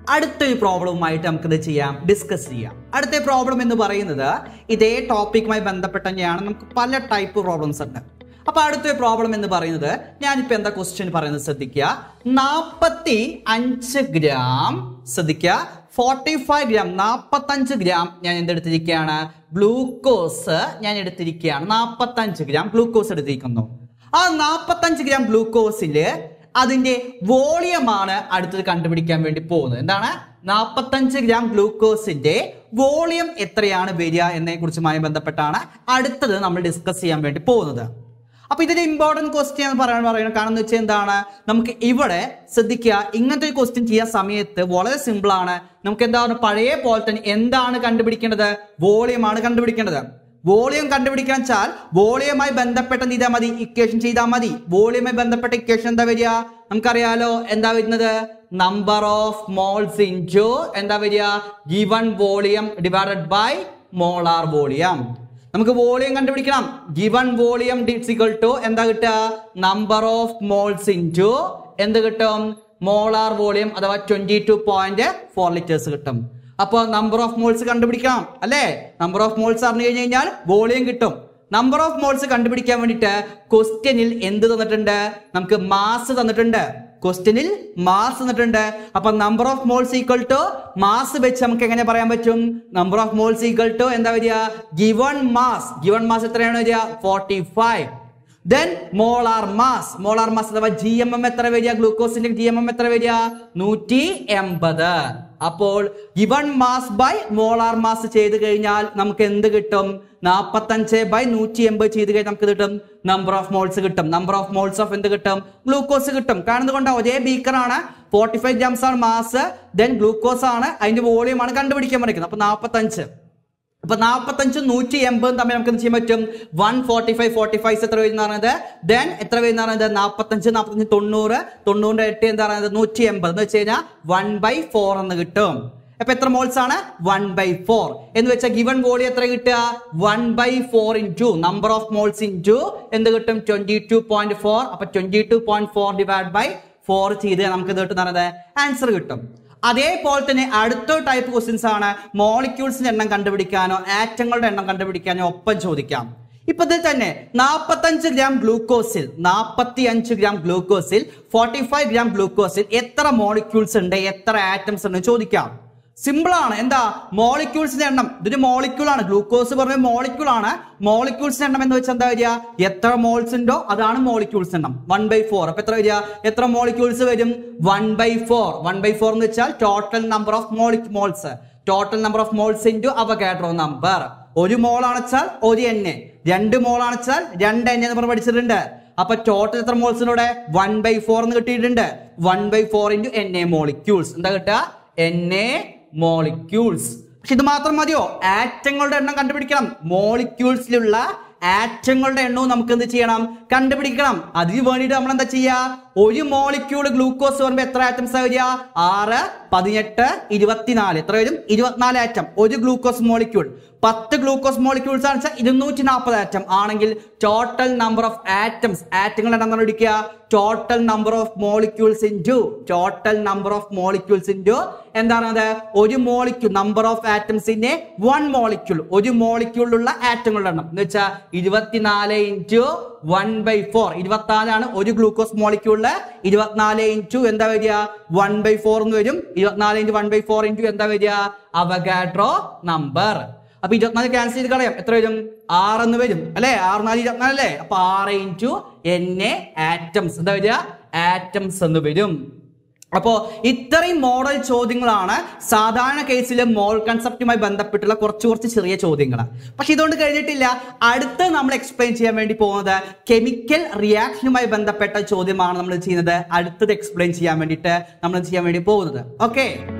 അടുത്തൊരു പ്രോബ്ലവുമായിട്ട് നമുക്കിത് ചെയ്യാം ഡിസ്കസ് ചെയ്യാം അടുത്ത പ്രോബ്ലം എന്ന് പറയുന്നത് ഇതേ ടോപ്പിക്കുമായി ബന്ധപ്പെട്ട് തന്നെയാണ് നമുക്ക് പല ടൈപ്പ് പ്രോബ്ലംസ് ഉണ്ട് അപ്പൊ അടുത്ത പ്രോബ്ലം എന്ന് പറയുന്നത് ഞാനിപ്പോ എന്താ ക്വസ്റ്റ്യൻ പറയുന്നത് ശ്രദ്ധിക്കുക നാപ്പത്തി അഞ്ച് ഗ്രാം ശ്രദ്ധിക്കുക ഫോർട്ടി ഫൈവ് ഗ്രാം നാപ്പത്തഞ്ച് ഗ്രാം ഞാൻ എന്തെടുത്തിരിക്കുകയാണ് ഗ്ലൂക്കോസ് ഞാൻ എടുത്തിരിക്കുകയാണ് നാപ്പത്തഞ്ച് ഗ്രാം ഗ്ലൂക്കോസ് എടുത്തിരിക്കുന്നു ആ നാപ്പത്തഞ്ച് ഗ്രാം ഗ്ലൂക്കോസില് അതിന്റെ വോളിയമാണ് അടുത്തത് കണ്ടുപിടിക്കാൻ വേണ്ടി പോകുന്നത് എന്താണ് നാപ്പത്തഞ്ച് ഗ്രാം ഗ്ലൂക്കോസിന്റെ വോളിയം എത്രയാണ് വരിക എന്നതിനെ കുറിച്ചുമായി ബന്ധപ്പെട്ടാണ് അടുത്തത് നമ്മൾ ഡിസ്കസ് ചെയ്യാൻ വേണ്ടി പോകുന്നത് അപ്പൊ ഇതിന്റെ ഇമ്പോർട്ടന്റ് ക്വസ്റ്റ്യൻ എന്ന് പറയാൻ പറയുന്നത് കാരണം എന്ന് വെച്ചാൽ എന്താണ് നമുക്ക് ഇവിടെ ശ്രദ്ധിക്കുക ഇങ്ങനത്തെ ഒരു ക്വസ്റ്റ്യൻ ചെയ്യാൻ സമയത്ത് വളരെ സിമ്പിൾ ആണ് നമുക്ക് എന്താണ് പഴയ പോലെ തന്നെ എന്താണ് കണ്ടുപിടിക്കേണ്ടത് വോളിയം ആണ് കണ്ടുപിടിക്കേണ്ടത് വോളിയം കണ്ടുപിടിക്കാൻ വെച്ചാൽ വോളിയമായി ബന്ധപ്പെട്ട എന്ത് ചെയ്താൽ മതി ഇക്വേഷൻ ചെയ്താൽ മതി വോളിയമായി ബന്ധപ്പെട്ട ഇക്വേഷൻ എന്താ വരിക നമുക്കറിയാലോ എന്താ വരുന്നത് നമ്പർ ഓഫ് മോൾസ് ഇൻറ്റു എന്താ വരിക given volume divided by molar volume നമുക്ക് വോളിയം കണ്ടുപിടിക്കണം ഗിവൺ വോളിയം ഡിസിക്വൽ ടു എന്താ കിട്ടുക നമ്പർ ഓഫ് മോൾസ് ഇൻറ്റു എന്ത് കിട്ടും മോളാർ വോളിയം അഥവാ twenty two point four litres കിട്ടും അപ്പോൾ നമ്പർ ഓഫ് മോൾസ് കണ്ടുപിടിക്കണം അല്ലേ നമ്പർ ഓഫ് മോൾസ് അറിഞ്ഞു കഴിഞ്ഞു കഴിഞ്ഞാൽ വോളിയം കിട്ടും നമ്പർ ഓഫ് മോൾസ് കണ്ടുപിടിക്കാൻ വേണ്ടിയിട്ട് ക്വസ്റ്റ്യനിൽ എന്ത് തന്നിട്ടുണ്ട് നമുക്ക് മാസ് തന്നിട്ടുണ്ട് ക്വസ്റ്റ്യനിൽ മാസ് തന്നിട്ടുണ്ട് അപ്പൊ number of moles equal to mass വെച്ച് നമുക്ക് എങ്ങനെ പറയാൻ പറ്റും number of moles equal to എന്താ വരിക ഗിവൺ മാസ് ഗിവൺ മാസ് എത്രയാണ് വരിക forty five then molar mass molar mass അഥവാ ജി എം എം എത്ര വരിക ഗ്ലൂക്കോസിന്റെ ജി എം എം എത്ര വരിക നൂറ്റി എൺപത് അപ്പോൾ given mass by molar mass ചെയ്ത് കഴിഞ്ഞാൽ നമുക്ക് എന്ത് കിട്ടും നാൽപ്പത്തഞ്ച് ബൈ നൂറ്റി എൺപത് ചെയ്ത് കഴിഞ്ഞാൽ നമുക്ക് കിട്ടും നമ്പർ ഓഫ് മോൾസ് കിട്ടും നമ്പർ ഓഫ് മോൾസ് ഓഫ് എന്ത് കിട്ടും ഗ്ലൂക്കോസ് കിട്ടും കാണുന്നത് കൊണ്ട് ഒരേ ബീക്കർ ആണ് ഫോർട്ടി ഫൈവ് ഗ്രാംസ് ആണ് മാസ് ദെൻ ഗ്ലൂക്കോസ് ആണ് അതിന്റെ വോളിയം ആണ് കണ്ടുപിടിക്കാൻ പഠിക്കുന്നത് അപ്പൊ നാൽപ്പത്തഞ്ച് അപ്പൊ നാൽപ്പത്തഞ്ചും നൂറ്റി എൺപതും തമ്മിൽ നമുക്ക് എന്ത് ചെയ്യാൻ പറ്റും one forty five forty five എത്ര വരുന്ന പറയുന്നത് ദെൻ എത്ര വരുന്ന പറയുന്നത് നാൽപ്പത്തഞ്ച് നാൽപ്പത്തഞ്ച് തൊണ്ണൂറ് തൊണ്ണൂറിന്റെ എട്ട് എന്താ പറയുന്നത് നൂറ്റി എൺപത് എന്ന് വെച്ച് കഴിഞ്ഞാൽ വൺ ബൈ ഫോർ എന്ന് കിട്ടും അപ്പൊ എത്ര മോൾസ് ആണ് വൺ ബൈ ഫോർ എന്ന് വെച്ചാൽ ഗിവൺ വോളിയം എത്ര കിട്ടുക one by four into number of moles into എന്ത് കിട്ടും ട്വന്റി ടു പോയിന്റ് ഫോർ അപ്പൊ twenty two point four divide by four ചെയ്ത് നമുക്ക് ഇത് കിട്ടുന്നത് ആൻസർ കിട്ടും അതേപോലെ തന്നെ അടുത്ത ടൈപ്പ് ക്വസ്റ്റ്യൻസ് ആണ് മോളിക്യൂൾസിന്റെ എണ്ണം കണ്ടുപിടിക്കാനോ ആറ്റങ്ങളുടെ എണ്ണം കണ്ടുപിടിക്കാനോ ഒപ്പം ചോദിക്കാം ഇപ്പൊ ഇതിൽ തന്നെ നാൽപ്പത്തഞ്ച് ഗ്രാം ഗ്ലൂക്കോസിൽ നാൽപ്പത്തി അഞ്ച് ഗ്രാം ഗ്ലൂക്കോസിൽ ഫോർട്ടി ഫൈവ് ഗ്രാം ഗ്ലൂക്കോസിൽ എത്ര മോളിക്യൂൾസ് ഉണ്ട് എത്ര ആറ്റംസ് ഉണ്ട് ചോദിക്കാം സിമ്പിൾ ആണ് എന്താ മോളിക്യൂൾസിന്റെ എണ്ണം ഇതൊരു മോളിക്യൂൾ ആണ് ഗ്ലൂക്കോസ് പറഞ്ഞ മോളിക്യൂൾ ആണ് മോളിക്യൂൾസിന്റെ എണ്ണം എന്ന് വെച്ചാൽ എന്താ വരിക എത്ര മോൾസ് ഉണ്ടോ അതാണ് മോളിക്യൂൾസ് എണ്ണം വൺ ബൈ ഫോർ അപ്പൊ എത്ര വരിക എത്ര മോളിക്യൂൾസ് വരും one by four one by four എന്ന് വെച്ചാൽ ടോട്ടൽ നമ്പർ ഓഫ് മോളി moles total number of moles into Avogadro number ഒരു മോൾ ആണെച്ചാൽ ഒരു എണ്ണ രണ്ട് മോൾ ആണെച്ചാൽ രണ്ട് എണ്ണ നമ്മൾ പഠിച്ചിട്ടുണ്ട് അപ്പൊ ടോട്ടൽ എത്ര മോൾസിനൂടെ വൺ ബൈ ഫോർ എന്ന് കിട്ടിയിട്ടുണ്ട് one by four into N A molecules എന്താ കിട്ടുക എൻ എ മോളിക്യൂൾസ് പക്ഷെ ഇത് മാത്രം മതിയോ ആറ്റങ്ങളുടെ എണ്ണം കണ്ടുപിടിക്കണം മോളിക്യൂൾസിലുള്ള ആറ്റങ്ങളുടെ എണ്ണവും നമുക്ക് എന്ത് ചെയ്യണം കണ്ടുപിടിക്കണം അതിന് വേണ്ടിയിട്ട് നമ്മൾ എന്താ ചെയ്യുക ഒരു മോളിക്യൂൾ ഗ്ലൂക്കോസ് പറയുമ്പോൾ എത്ര ആറ്റംസ് വരിക ആറ് പതിനെട്ട് ഇരുപത്തിനാല് എത്ര വരും ഇരുപത്തിനാല് ആറ്റം ഒരു ഗ്ലൂക്കോസ് മോളിക്യൂൾ പത്ത് ഗ്ലൂക്കോസ് മോളിക്യൂൾസ് ആണ് വെച്ചാൽ ഇരുന്നൂറ്റി നാൽപ്പത് ആറ്റം ആണെങ്കിൽ ടോട്ടൽ നമ്പർ ഓഫ് ആറ്റംസ് ആറ്റങ്ങളുടെ എണ്ണം കണ്ടുപിടിക്കുക total number of molecules into total number of molecules into എന്താണത് ഒരു മോളിക്യൂൾ നമ്പർ ഓഫ് ആറ്റംസിന്റെ വൺ മോളിക്യൂൾ ഒരു മോളിക്യൂളിലുള്ള ആറ്റങ്ങളുടെ എണ്ണം എന്ന് വെച്ചാൽ ഇരുപത്തിനാല് ഇൻറ്റു വൺ ബൈ ഫോർ ഇരുപത്തിനാലാണ് ഒരു ഗ്ലൂക്കോസ് മോളിക്യൂളില് ഇരുപത്തിനാല് ഇൻറ്റു എന്താ വരിക വൺ ബൈ ഫോർ എന്ന് വരും ഇരുപത്തിനാല് into one by four into എന്താ വരിക അവഗാഡ്രോ നമ്പർ അപ്പൊ ഇരുപത്തിനാല് ക്യാൻസൽ ചെയ്ത് കളയാം എത്ര വരും ആറ് എന്ന് വരും അല്ലെ ആറ് നാല് ഇരുപത്തിനാല് അല്ലേ അപ്പൊ ആറ് ഇൻറ്റു എൻ എ ആറ്റംസ് എന്താ വരിക ആറ്റംസ് എന്ന് വരും അപ്പോ ഇത്രയും മോഡൽ ചോദ്യങ്ങളാണ് സാധാരണ കേസിലെ മോൾ കൺസെപ്റ്റുമായി ബന്ധപ്പെട്ടുള്ള കുറച്ച് കുറച്ച് ചെറിയ ചോദ്യങ്ങൾ പക്ഷെ ഇതുകൊണ്ട് കഴിഞ്ഞിട്ടില്ല അടുത്ത് നമ്മൾ എക്സ്പ്ലെയിൻ ചെയ്യാൻ വേണ്ടി പോകുന്നത് കെമിക്കൽ റിയാക്ഷനുമായി ബന്ധപ്പെട്ട ചോദ്യമാണ് നമ്മൾ ചെയ്യുന്നത് അടുത്തത് എക്സ്പ്ലെയിൻ ചെയ്യാൻ വേണ്ടിയിട്ട് നമ്മൾ ചെയ്യാൻ വേണ്ടി പോകുന്നത് ഓക്കെ